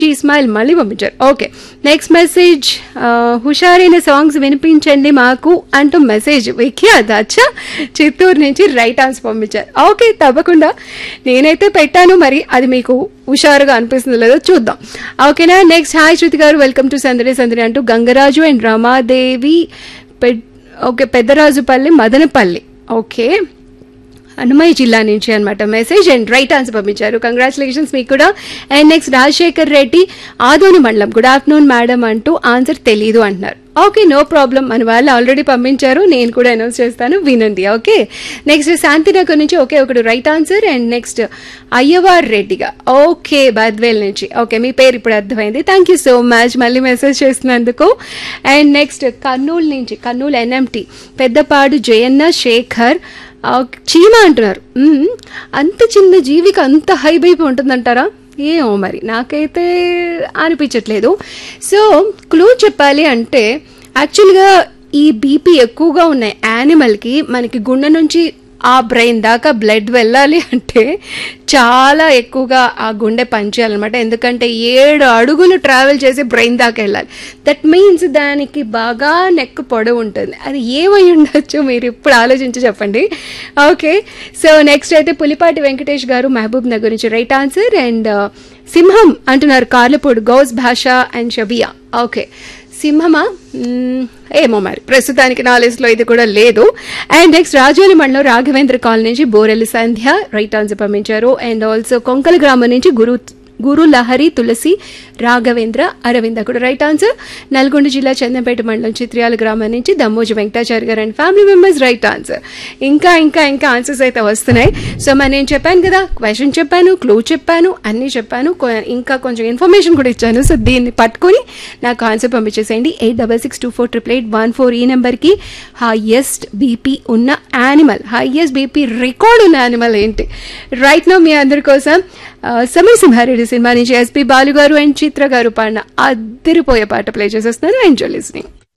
ఇస్మాయిల్ మళ్ళీ పంపించారు okay next message హుషారైన సాంగ్స్ వినిపించండి మాకు అంటూ మెసేజ్ విఖ్యాత్ అచ్చా చిత్తూరు నుంచి రైట్ ఆన్సర్ పంపించారు ఓకే తప్పకుండా నేనైతే పెట్టాను మరి అది మీకు హుషారుగా అనిపిస్తుందో లేదో చూద్దాం ఓకేనా నెక్స్ట్ హాయ్ శృతి గారు వెల్కమ్ టు సందడి సందడి అంటూ గంగరాజు అండ్ రమాదేవి పె- ఓకే పెద్దరాజుపల్లి మదనపల్లి ఓకే హనుమయ్య జిల్లా నుంచి అనమాట మెసేజ్ అండ్ రైట్ ఆన్సర్ పంపించారు కంగ్రాచులేషన్స్ మీకు కూడా అండ్ నెక్స్ట్ రాజశేఖర్ రెడ్డి ఆదోని మండలం గుడ్ ఆఫ్టర్నూన్ మేడం అంటూ ఆన్సర్ తెలియదు అంటున్నారు ఓకే నో ప్రాబ్లం మన వాళ్ళు ఆల్రెడీ పంపించారు నేను కూడా అనౌన్స్ చేస్తాను వినండి ఓకే నెక్స్ట్ శాంతినగర్ నుంచి ఓకే ఒకడు right answer and next Ayyavar రెడ్డిగా ఓకే బద్వేల్ నుంచి ఓకే మీ పేరు ఇప్పుడు అర్థమైంది థ్యాంక్ యూ సో మచ్ మళ్ళీ మెసేజ్ చేస్తున్నందుకు అండ్ నెక్స్ట్ కర్నూలు నుంచి కర్నూలు ఎన్ఎంటి పెద్దపాడు జయన్న శేఖర్ ఆ, చీమ అంటున్నారు మ్మ్. అంత చిన్న జీవికి అంత హై బైప్ ఉంటుందంటారా ఏమో మరి నాకైతే అనిపించట్లేదు సో క్లూ చెప్పాలి అంటే యాక్చువల్గా ఈ బీపీ ఎక్కువగా ఉన్న యానిమల్కి మనకి గుండె నుంచి ఆ బ్రెయిన్ దాకా బ్లడ్ వెళ్ళాలి అంటే చాలా ఎక్కువగా ఆ గుండె పనిచేయాలన్నమాట ఎందుకంటే ఏడు అడుగులు ట్రావెల్ చేసి బ్రెయిన్ దాకా వెళ్ళాలి దట్ మీన్స్ దానికి బాగా నెక్ పొడవు ఉంటుంది అది ఏమై ఉండొచ్చు మీరు ఇప్పుడు ఆలోచించి చెప్పండి ఓకే సో నెక్స్ట్ అయితే పులిపాటి వెంకటేష్ గారు మహబూబ్ నగర్ నుంచి రైట్ ఆన్సర్ అండ్ సింహం అంటున్నారు కార్లపూడి గౌస్ భాష అండ్ షబియా ఓకే సింహమా మ్మ్, ఏమో మరి ప్రస్తుతానికి నా లిస్ట్లో ఇది కూడా లేదు అండ్ నెక్స్ట్ రాజోలి మండలం రాఘవేంద్ర కాలనీ నుంచి బోరెల్లి సంధ్య రైట్ ఆన్సర్ పంపించారు అండ్ ఆల్సో కొంకల గ్రామం నుంచి గురు గురు లహరి తులసి రాఘవేంద్ర అరవింద కూడా రైట్ ఆన్సర్ నల్గొండ జిల్లా చందంపేట మండలం చిత్ర్యాల గ్రామం నుంచి Dammoju Venkatachari garu and family members right answer ఇంకా ఇంకా ఇంకా ఆన్సర్స్ అయితే వస్తున్నాయి సో మరి నేను చెప్పాను కదా క్వశ్చన్ చెప్పాను క్లూ చెప్పాను అన్నీ చెప్పాను కొ- ఇంకా కొంచెం ఇన్ఫర్మేషన్ కూడా ఇచ్చాను సో దీన్ని పట్టుకొని నాకు ఆన్సర్ పంపించేసేయండి eight double six two four triple eight one four ఈ నెంబర్కి హైయెస్ట్ బీపీ ఉన్న యానిమల్ హైయెస్ట్ బీపీ రికార్డ్ ఉన్న యానిమల్ ఏంటి రైట్ నో మీ అందరి కోసం ఆ, సమయ సింహారెడ్డి సినిమా నుంచి ఎస్పీ బాలు గారు అండ్ చిత్ర గారు పాడిన అద్దరిపోయే పాట ప్లే చేసేస్తున్నాను ఎంజాయ్ లిస్నింగ్